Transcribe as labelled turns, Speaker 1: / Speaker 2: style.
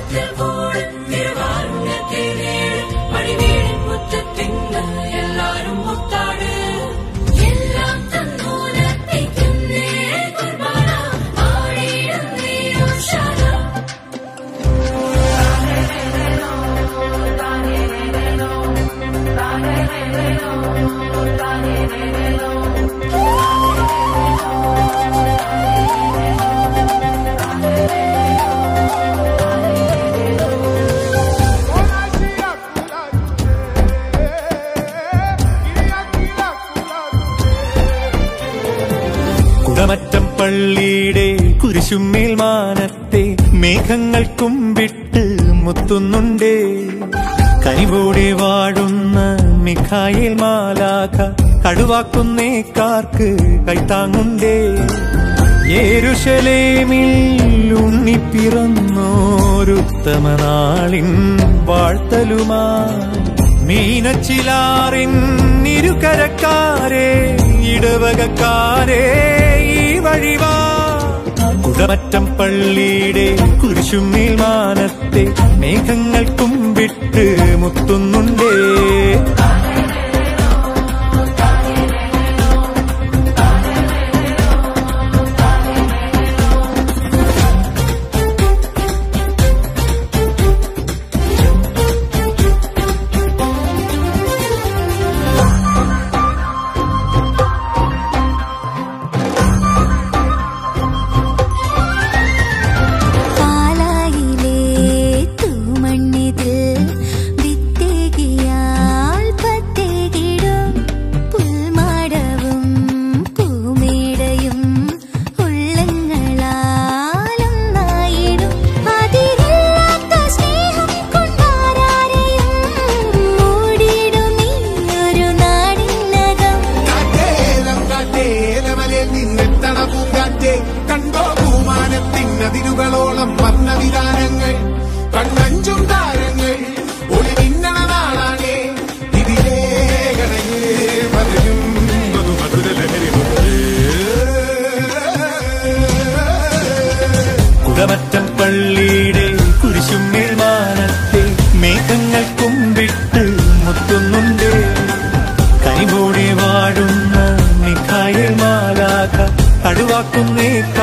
Speaker 1: വാനത്തിൽ കൂടെ തിരുവാരുണ്യത്തിനേഴ് മണിവീടിൻ മുറ്റത്തിന്ന് എല്ലാരും മുത്താട് എല്ലാം തന്നോനത്തിക്കുന്നേ കുർബാന ആടിയിടുന്നേ ഉഷാര
Speaker 2: കുടമറ്റം പള്ളിയുടെ കുരിശുമേൽ മാനത്തെ മേഘങ്ങൾ കുമ്പിട്ട് മുത്തുന്നുണ്ടേ കനിവോടെ വാഴുന്ന മിഖായേൽ മാലാഖ കടുവാക്കുന്നേക്കാർക്ക് കൈത്താങ്ങുണ്ടേ യേരുശലേമിൽ ഉണ്ണിപ്പിറന്നോരുത്തമ നാളിൻ വാഴ്ത്തലുമാ മീനച്ചിലാറിൻ ഇരുകരക്കാരെ ഇടവകക്കാരെ ഈ വഴിവാ കുടമറ്റം പള്ളിയുടെ കുരിശുമേൽ മാനത്തെ മേഘങ്ങൾ കുമ്പിട്ട് മുത്തുന്നുണ്ടേ
Speaker 3: പാലായിലെ തൂമണ്ണിതിൽ വിത്തേകിയാൽ പത്തേകിടും പുൽമാടവും പൂമേടയും ഉള്ളങ്ങളാലും നായിടും അതിരില്ലാത്ത സ്നേഹം കൊണ്ടാരാരെയും മൂടിയിടും ഈ ഒരു നാടിനകം
Speaker 4: കാറ്റേലം കാറ്റേലമലെ നിന്നെത്തണ പൂങ്കാറ്റേ കണ്ടോ പൂമാനത്തിനതിരുകളോളം വന്ന വിധാനങ്ങൾ കണ്ണഞ്ചും താരങ്ങൾ ഒളി മിന്നണ നാളാണേ ഇതിലേ കടയേ പലരും മധു മധുരലഹരി
Speaker 2: കുടമറ്റം പള്ളിയുടെ കുരിശുമേൽ മാനത്തെ മേഘങ്ങൾ കുമ്പിട്ട് മുത്തുന്നുണ്ട് കൈമൂടി വാഴുന്ന മിഖായിൽ മാലാഖ കടുവാക്കുന്നേ